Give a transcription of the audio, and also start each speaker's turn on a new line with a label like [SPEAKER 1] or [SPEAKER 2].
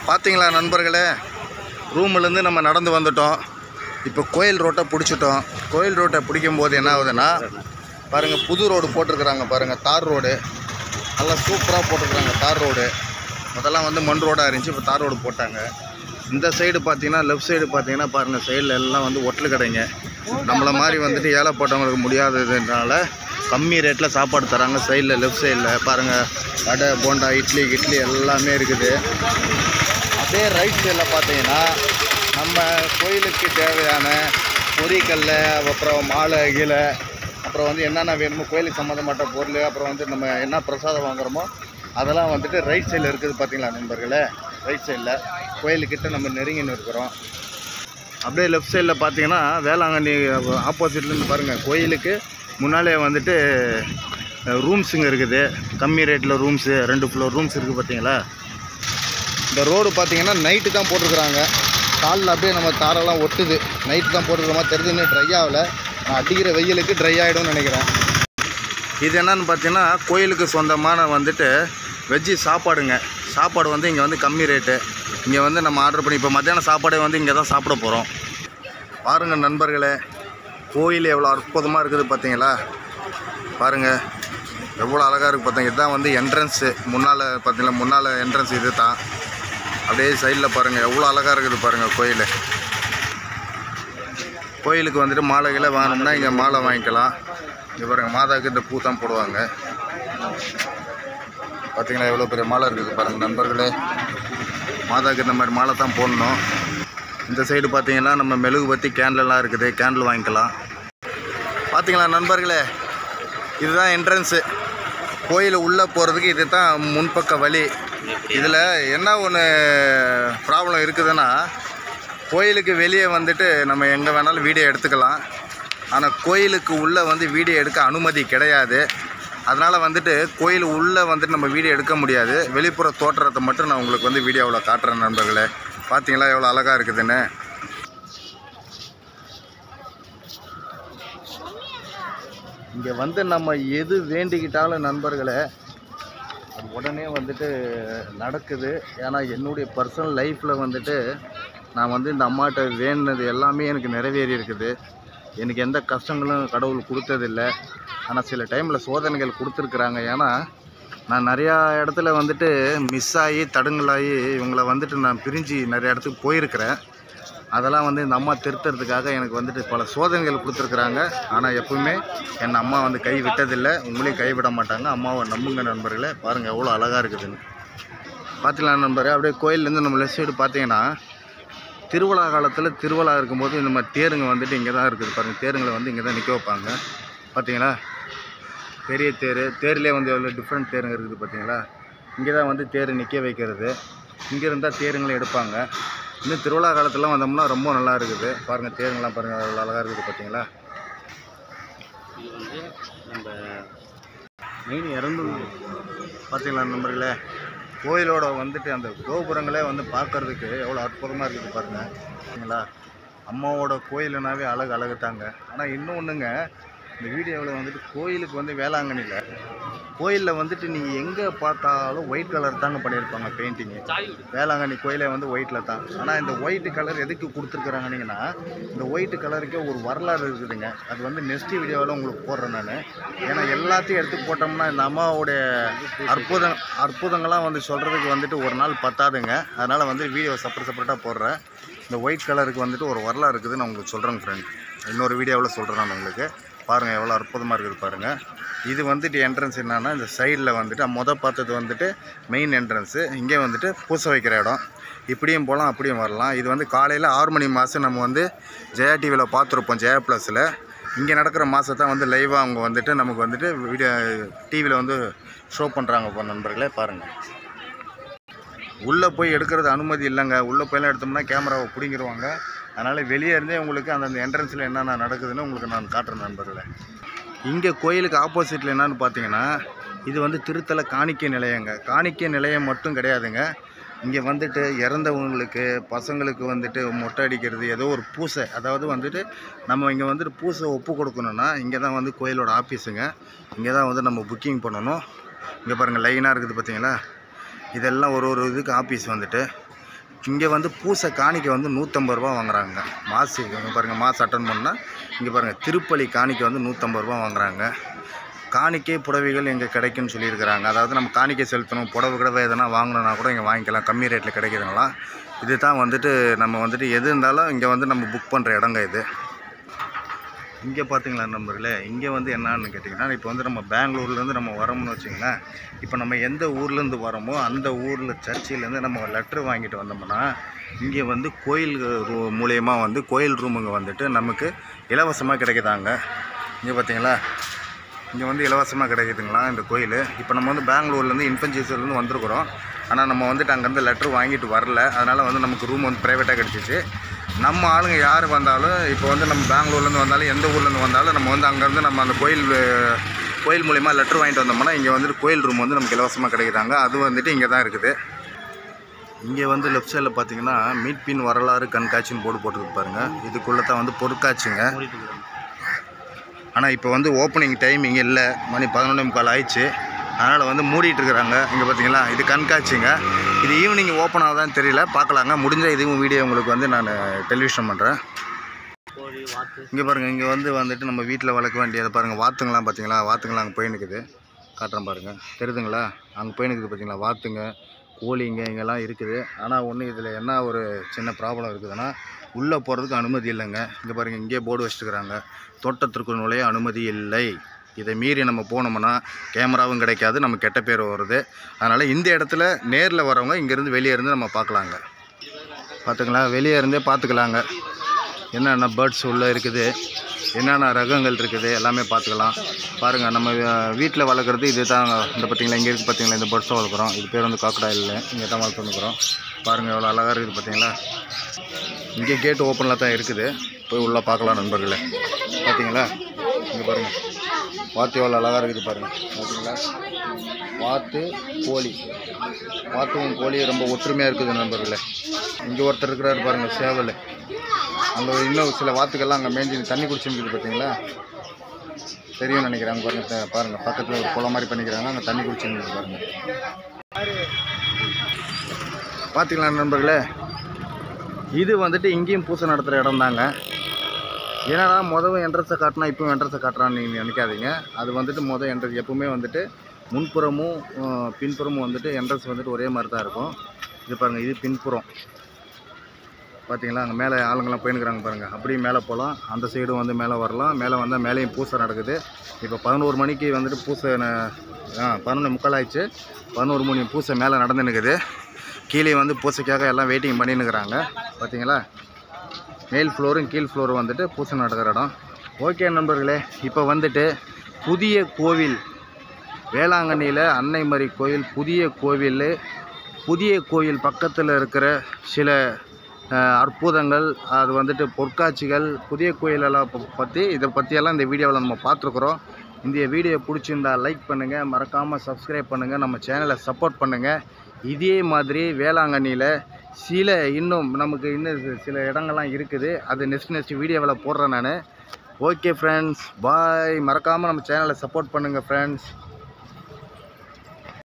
[SPEAKER 1] பார்த்தீங்களா நண்பர்களே ரூம்லேருந்து நம்ம நடந்து வந்துட்டோம் இப்போ கோயில் ரோட்டை பிடிச்சிட்டோம் கோயில் ரோட்டை பிடிக்கும் போது என்ன ஆகுதுன்னா பாருங்கள் புது ரோடு போட்டிருக்கிறாங்க பாருங்கள் தார் ரோடு நல்லா சூப்பராக போட்டிருக்கிறாங்க தார் ரோடு முதல்ல வந்து மண் ரோடாக இருந்துச்சு இப்போ தார் ரோடு போட்டாங்க இந்த சைடு பார்த்தீங்கன்னா லெஃப்ட் சைடு பார்த்தீங்கன்னா பாருங்கள் சைடில் எல்லாம் வந்து ஒட்டல் கடைங்க நம்மளை மாதிரி வந்துட்டு ஏழைப்பட்டவங்களுக்கு முடியாததுனால கம்மி ரேட்டில் சாப்பாடு தராங்க சைடில் லெஃப்ட் சைடில் பாருங்கள் வடை போண்டா இட்லி கிட்லி எல்லாமே இருக்குது அதே ரைட் சைடில் பார்த்தீங்கன்னா நம்ம கோயிலுக்கு தேவையான பொரிக்கல்ல அப்புறம் மாலை கீழே அப்புறம் வந்து என்னென்ன வேணுமோ கோயிலுக்கு சம்மந்தப்பட்ட பொருள் அப்புறம் வந்து நம்ம என்ன பிரசாதம் வாங்குறோமோ அதெல்லாம் வந்துட்டு ரைட் சைடில் இருக்குது பார்த்தீங்களா நண்பர்களே ரைட் சைடில் கோயிலுக்கிட்ட நம்ம நெருங்கின்னு இருக்கிறோம் அப்படியே லெஃப்ட் சைடில் பார்த்தீங்கன்னா வேளாங்கண்ணி ஆப்போசிட்லேருந்து பாருங்கள் கோயிலுக்கு முன்னாலே வந்துட்டு ரூம்ஸுங்க இருக்குது கம்மி ரேட்டில் ரூம்ஸு ரெண்டு ஃப்ளோர் ரூம்ஸ் இருக்குது பார்த்தீங்களா இந்த ரோடு பார்த்தீங்கன்னா நைட்டு தான் போட்டிருக்கிறாங்க காலில் அப்படியே நம்ம தாரெல்லாம் ஒட்டுது நைட்டு தான் போட்டிருக்கிற மாதிரி தெரிஞ்சு இன்னும் ட்ரை ஆகலை நான் அடிக்கிற வெயிலுக்கு ட்ரை ஆகிடும்னு நினைக்கிறேன் இது என்னன்னு பார்த்தீங்கன்னா கோயிலுக்கு சொந்தமான வந்துட்டு வெஜ்ஜி சாப்பாடுங்க சாப்பாடு வந்து இங்கே வந்து கம்மி ரேட்டு இங்கே வந்து நம்ம ஆர்டர் பண்ணி இப்போ மத்தியானம் சாப்பாடே வந்து இங்கே தான் சாப்பிட போகிறோம் பாருங்கள் நண்பர்களே கோயில் எவ்வளோ அற்புதமாக இருக்குது பார்த்தீங்களா பாருங்கள் எவ்வளோ அழகாக இருக்குது பார்த்தீங்க இதுதான் வந்து என்ட்ரன்ஸு முன்னால் பார்த்தீங்களா முன்னால் என்ட்ரன்ஸ் இது தான் அப்படியே சைடில் பாருங்கள் எவ்வளோ அழகாக இருக்குது பாருங்கள் கோயில் கோயிலுக்கு வந்துட்டு மாலைகளை வாங்கினோம்னா இங்கே மாலை வாங்கிக்கலாம் இங்கே பாருங்கள் மாதாவுக்கு இந்த பூ தான் போடுவாங்க பார்த்தீங்களா எவ்வளோ பெரிய மாலை இருக்குது பாருங்கள் நண்பர்களே மாதாவுக்கு இந்த மாதிரி மாலை தான் போடணும் இந்த சைடு பார்த்தீங்கன்னா நம்ம மெழுகுபத்தி கேண்டல்லாம் இருக்குது கேண்டில் வாங்கிக்கலாம் பார்த்தீங்களா நண்பர்களே இதுதான் என்ட்ரன்ஸு கோயில் உள்ளே போகிறதுக்கு இது தான் முன்பக்க வழி இதில் என்ன ஒன்று ப்ராப்ளம் இருக்குதுன்னா கோயிலுக்கு வெளியே வந்துட்டு நம்ம எங்கே வேணாலும் வீடியோ எடுத்துக்கலாம் ஆனால் கோயிலுக்கு உள்ளே வந்து வீடியோ எடுக்க அனுமதி கிடையாது அதனால் வந்துட்டு கோயில் உள்ளே வந்துட்டு நம்ம வீடியோ எடுக்க முடியாது வெளிப்புற தோற்றத்தை மட்டும் நான் உங்களுக்கு வந்து வீடியோவில் காட்டுறேன் நண்பர்களே பார்த்தீங்களா எவ்வளோ அழகாக இருக்குதுன்னு இங்கே வந்து நம்ம எது வேண்டிக்கிட்டாலும் நண்பர்களே அது உடனே வந்துட்டு நடக்குது ஏன்னா என்னுடைய பர்சனல் லைஃப்பில் வந்துட்டு நான் வந்து இந்த அம்மாட்ட வேண்டினது எல்லாமே எனக்கு நிறைவேறி இருக்குது எனக்கு எந்த கஷ்டங்களும் கடவுள் கொடுத்ததில்லை ஆனால் சில டைமில் சோதனைகள் கொடுத்துருக்குறாங்க ஏன்னா நான் நிறையா இடத்துல வந்துட்டு மிஸ் ஆகி தடுங்கலாகி இவங்கள வந்துட்டு நான் பிரிஞ்சு நிறைய இடத்துக்கு போயிருக்கிறேன் அதெல்லாம் வந்து இந்த அம்மா திருத்துறதுக்காக எனக்கு வந்துட்டு பல சோதனைகள் கொடுத்துருக்குறாங்க ஆனால் எப்பவுமே என் அம்மா வந்து கை விட்டதில்லை உங்களையும் கைவிட மாட்டாங்க அம்மாவை நம்புங்க நண்பர்களே பாருங்கள் எவ்வளோ அழகாக இருக்குதுன்னு பார்த்துக்கலாம் நண்பரே அப்படியே கோயிலேருந்து நம்ம லெஃப்ட் சைடு பார்த்தீங்கன்னா திருவிழா காலத்தில் திருவிழா இருக்கும்போது இந்த மாதிரி தேருங்க வந்துட்டு இங்கே தான் இருக்குது பாருங்கள் தேருங்களை வந்து இங்கே தான் நிற்க வைப்பாங்க பார்த்தீங்களா பெரிய தேர் தேர்லேயே வந்து எவ்வளோ டிஃப்ரெண்ட் தேருங்க இருக்குது பார்த்தீங்களா இங்கே தான் வந்து தேர் நிற்க வைக்கிறது இங்கே இருந்தால் தேருங்களை எடுப்பாங்க இன்னும் திருவிழா காலத்துலாம் வந்தோம்னா ரொம்ப நல்லா இருக்குது பாருங்கள் தேருங்கெல்லாம் பாருங்கள் எவ்வளோ அழகாக இருக்குது பார்த்தீங்களா
[SPEAKER 2] இது வந்து நம்ம மெயின் இறந்து
[SPEAKER 1] பார்த்தீங்களா நண்பர்களே கோயிலோட வந்துட்டு அந்த கோபுரங்களே வந்து பார்க்கறதுக்கு எவ்வளோ அற்புதமாக இருக்குது பாருங்கள் சரிங்களா அம்மாவோட கோயிலுனாவே அழகு அழகு தாங்க ஆனால் இன்னொன்றுங்க இந்த வீடியோவில் வந்துட்டு கோயிலுக்கு வந்து வேளாங்கண்ணியில் கோயிலில் வந்துட்டு நீங்கள் எங்கே பார்த்தாலும் ஒயிட் கலர் தாங்க பண்ணியிருப்பாங்க பெயிண்டிங்கு வேளாங்கண்ணி கோயிலே வந்து ஒயிட்டில் தான் ஆனால் இந்த ஒயிட் கலர் எதுக்கு கொடுத்துருக்குறாங்கன்னீங்கன்னா இந்த ஒயிட் கலருக்கே ஒரு வரலாறு இருக்குதுங்க அது வந்து நெக்ஸ்ட் வீடியோவில் உங்களுக்கு போடுறேன் நான் ஏன்னா எல்லாத்தையும் எடுத்து போட்டோம்னா இந்த அம்மாவோடைய அற்புதம் அற்புதங்கள்லாம் வந்து சொல்கிறதுக்கு வந்துட்டு ஒரு நாள் பத்தாதுங்க அதனால் வந்து வீடியோ செப்பரேட் செப்பரேட்டாக போடுறேன் இந்த ஒயிட் கலருக்கு வந்துட்டு ஒரு வரலாறு இருக்குது நான் உங்களுக்கு சொல்கிறேங்க ஃப்ரெண்ட் இன்னொரு வீடியோவில் சொல்கிறேன் நான் உங்களுக்கு பாருங்கள் எவ்வளோ அற்புதமாக இருக்குது பாருங்கள் இது வந்துட்டு என்ட்ரன்ஸ் என்னன்னா இந்த சைடில் வந்துட்டு முத பார்த்தது வந்துட்டு மெயின் என்ட்ரன்ஸு இங்கே வந்துட்டு பூசை வைக்கிற இடம் இப்படியும் போகலாம் அப்படியும் வரலாம் இது வந்து காலையில் ஆறு மணி மாதம் நம்ம வந்து ஜெயா டிவியில் பார்த்துருப்போம் ஜெயா ப்ளஸில் இங்கே நடக்கிற மாதத்தை வந்து லைவாக அவங்க வந்துட்டு நமக்கு வந்துட்டு வீடியோ டிவியில் வந்து ஷோ பண்ணுறாங்க இப்போ நண்பர்களே பாருங்கள் உள்ளே போய் எடுக்கிறது அனுமதி இல்லைங்க உள்ளே போயெல்லாம் எடுத்தோம்னா கேமராவை பிடிங்கிருவாங்க அதனால் வெளியே இருந்தே உங்களுக்கு அந்தந்த என்ட்ரன்ஸில் என்னென்ன நடக்குதுன்னு உங்களுக்கு நான் காட்டுறேன் நண்பர்களே இங்கே கோயிலுக்கு ஆப்போசிட்டில் என்னன்னு பார்த்தீங்கன்னா இது வந்து திருத்தல காணிக்கை நிலையங்க காணிக்கை நிலையம் மட்டும் கிடையாதுங்க இங்கே வந்துட்டு இறந்தவங்களுக்கு பசங்களுக்கு வந்துட்டு மொட்டை அடிக்கிறது ஏதோ ஒரு பூசை அதாவது வந்துட்டு நம்ம இங்கே வந்துட்டு பூசை ஒப்பு கொடுக்கணுன்னா இங்கே தான் வந்து கோயிலோட ஆஃபீஸுங்க இங்கே தான் வந்து நம்ம புக்கிங் பண்ணணும் இங்கே பாருங்கள் லைனாக இருக்குது பார்த்தீங்களா இதெல்லாம் ஒரு ஒரு இதுக்கு ஆஃபீஸ் வந்துட்டு இங்கே வந்து பூசை காணிக்கை வந்து நூற்றம்பது ரூபா வாங்குறாங்க மாசு இங்கே பாருங்கள் மாசு அட்டன் பண்ணால் இங்கே பாருங்கள் திருப்பலி காணிக்கை வந்து நூற்றம்பது ரூபா வாங்குறாங்க காணிக்கை புடவைகள் இங்கே கிடைக்குன்னு சொல்லியிருக்கிறாங்க அதாவது நம்ம காணிக்கை செலுத்தணும் புடவை கிடவை எதனா வாங்கணும்னா கூட இங்கே வாங்கிக்கலாம் கம்மி ரேட்டில் கிடைக்குதுங்களாம் இது தான் வந்துட்டு நம்ம வந்துட்டு எது இருந்தாலும் இங்கே வந்து நம்ம புக் பண்ணுற இடங்க இது இங்கே பார்த்தீங்களா நம்பர்களே இங்கே வந்து என்னன்னு கேட்டிங்கன்னா இப்போ வந்து நம்ம பெங்களூர்லேருந்து நம்ம வரோம்னு வச்சிங்களேன் இப்போ நம்ம எந்த ஊர்லேருந்து வரோமோ அந்த ஊரில் சர்ச்சிலேருந்து நம்ம லெட்ரு வாங்கிட்டு வந்தோம்னா இங்கே வந்து கோயில் ரூ மூலயமா வந்து கோயில் ரூமுங்க வந்துட்டு நமக்கு இலவசமாக கிடைக்குதாங்க இங்கே பார்த்தீங்களா இங்கே வந்து இலவசமாக கிடைக்குதுங்களா இந்த கோயில் இப்போ நம்ம வந்து பெங்களூர்லேருந்து இன்ஃபென்சிஸ்லேருந்து வந்திருக்கிறோம் ஆனால் நம்ம வந்துட்டு அங்கேருந்து லெட்ரு வாங்கிட்டு வரல அதனால் வந்து நமக்கு ரூம் வந்து ப்ரைவேட்டாக கிடச்சிச்சு நம்ம ஆளுங்க யார் வந்தாலும் இப்போ வந்து நம்ம பெங்களூர்லேருந்து வந்தாலும் எந்த ஊர்லேருந்து வந்தாலும் நம்ம வந்து அங்கேருந்து நம்ம அந்த கோயில் அஹ், கோயில் மூலிமா லெட்ரு வாங்கிட்டு வந்தோம்னா இங்கே வந்துட்டு கோயில் ரூம் வந்து நமக்கு இலவசமாக கிடைக்குதாங்க அது வந்துட்டு இங்கே தான் இருக்குது இங்கே வந்து லெஃப்ட் சைடில் பார்த்தீங்கன்னா மீட்பின் வரலாறு கண்காட்சின்னு போர்டு போட்டுருக்கு பாருங்க இதுக்குள்ளே தான் வந்து பொருட்காட்சிங்க
[SPEAKER 2] மூடிட்டு இருக்கிறாங்க
[SPEAKER 1] ஆனால் இப்போ வந்து ஓப்பனிங் டைமிங் இல்லை மணி பதினொன்றே முக்கால் ஆயிடுச்சு அதனால் வந்து மூடிட்டு இருக்கிறாங்க இங்கே பார்த்தீங்களா இது கண்காட்சிங்க இது ஈவினிங் ஓப்பன் ஆகுதான்னு தெரியல பார்க்கலாங்க முடிஞ்ச இதுவும் வீடியோ உங்களுக்கு வந்து நான் டெலிவிஷன் பண்ணுறேன்
[SPEAKER 2] கோழி வாத்து
[SPEAKER 1] இங்கே பாருங்கள் இங்கே வந்து வந்துட்டு நம்ம வீட்டில் வளர்க்க வேண்டியதை பாருங்கள் வாத்துங்களாம் பார்த்தீங்களா வாத்துங்களாம் அங்கே போய் நிற்குது காட்டுறேன் பாருங்கள் தெரியுதுங்களா அங்கே போய் நிற்குது பார்த்தீங்களா வாத்துங்க கோழிங்க இங்கெல்லாம் இருக்குது ஆனால் ஒன்று இதில் என்ன ஒரு சின்ன ப்ராப்ளம் இருக்குதுன்னா உள்ளே போகிறதுக்கு அனுமதி இல்லைங்க இங்கே பாருங்கள் இங்கே போர்டு வச்சுருக்குறாங்க தோட்டத்திற்குள் நுழைய அனுமதி இல்லை இதை மீறி நம்ம போனோம்னா கேமராவும் கிடைக்காது நம்ம கெட்ட பேர் வருது அதனால் இந்த இடத்துல நேரில் வரவங்க இங்கேருந்து வெளியே இருந்து நம்ம பார்க்கலாங்க பார்த்துங்களா வெளியே இருந்தே பார்த்துக்கலாங்க என்னென்ன பேர்ட்ஸ் உள்ளே இருக்குது என்னென்ன ரகங்கள் இருக்குது எல்லாமே பார்த்துக்கலாம் பாருங்கள் நம்ம வீட்டில் வளர்க்குறது இது தான் இந்த பார்த்தீங்களா இங்கே இருக்குது பார்த்தீங்களா இந்த பேர்ட்ஸும் வளர்க்குறோம் இது பேர் வந்து காக்கடா இல்லை இங்கே தான் வளர்த்துருக்குறோம் பாருங்கள் எவ்வளோ அழகாக இருக்குது பார்த்தீங்களா இங்கே கேட் ஓப்பனில் தான் இருக்குது போய் உள்ளே பார்க்கலாம் நண்பர்களே பார்த்தீங்களா இங்கே பாருங்கள் வாத்து எவ்வளோ அழகாக இருக்குது பாருங்கள் பார்த்தீங்களா வாத்து கோழி வாத்துவும் கோழியும் ரொம்ப ஒற்றுமையாக இருக்குது நண்பர்களே இங்கே ஒருத்தர் இருக்கிறாரு பாருங்கள் சேவல் அங்கே இன்னும் சில வாத்துக்கள்லாம் அங்கே மேய்ஞ்சி தண்ணி குடிச்சுருக்குது பார்த்தீங்களா தெரியும் நினைக்கிறாங்க பாருங்க த- பாருங்க பக்கத்தில் ஒரு குளம் மாதிரி பண்ணிக்கிறாங்க அங்கே தண்ணி குடிச்சுருக்கு பாருங்க பார்த்தீங்களா நண்பர்களே இது வந்துட்டு இங்கேயும் பூசை நடத்துகிற இடம் தாங்க ஏன்னா மொதல் என்ட்ரன்ஸை காட்டினா இப்பவும் என்ட்ரன்ஸை காட்டுறான்னு நீங்கள் நினைக்காதீங்க அது வந்துட்டு மொதல் என்ட்ரன்ஸ் எப்பவுமே வந்துட்டு முன்புறமும் அஹ், பின்புறமும் வந்துட்டு என்ட்ரன்ஸ் வந்துட்டு ஒரே மாதிரி தான் இருக்கும் இது பாருங்கள் இது பின்புறம் பார்த்தீங்களா அங்கே மேலே ஆளுங்கெல்லாம் போயினுக்கிறாங்க பாருங்கள் அப்படியே மேலே போகலாம் அந்த சைடும் வந்து மேலே வரலாம் மேலே வந்தால் மேலேயும் பூசை நடக்குது இப்போ பதினோரு மணிக்கு வந்துட்டு பூசை ந- ஆ பதினொன்று முக்கால் ஆயிடுச்சு பதினோரு மணி பூசை மேலே நடந்துன்னுக்குது கீழே வந்து பூசைக்காக எல்லாம் வெயிட்டிங் பண்ணின்னுக்குறாங்க பார்த்தீங்களா மேல் ஃப்ளோரும் கீழ் ஃப்ளோரும் வந்துட்டு பூசை நடக்கிற இடம் ஓகே நண்பர்களே இப்போ வந்துட்டு புதிய கோவில் வேளாங்கண்ணியில் அன்னைமரி கோயில் புதிய கோவில் புதிய கோயில் பக்கத்தில் இருக்கிற சில அஹ், அற்புதங்கள் அது வந்துட்டு பொற்காட்சிகள் புதிய கோயிலெல்லாம் ப- பற்றி இதை பற்றியெல்லாம் இந்த வீடியோவில் நம்ம பார்த்துருக்குறோம் இந்த வீடியோ பிடிச்சிருந்தா லைக் பண்ணுங்கள் மறக்காமல் சப்ஸ்கிரைப் பண்ணுங்கள் நம்ம சேனலை சப்போர்ட் பண்ணுங்கள் இதே மாதிரி வேளாங்கண்ணியில் சில இன்னும் நமக்கு இன்னும் சி- சில இடங்கள்லாம் இருக்குது அது நெக்ஸ்ட் நெக்ஸ்ட் வீடியோவில் போடுறேன் நான் ஓகே ஃப்ரெண்ட்ஸ் பாய் மறக்காமல் நம்ம சேனலை சப்போர்ட் பண்ணுங்கள் ஃப்ரெண்ட்ஸ்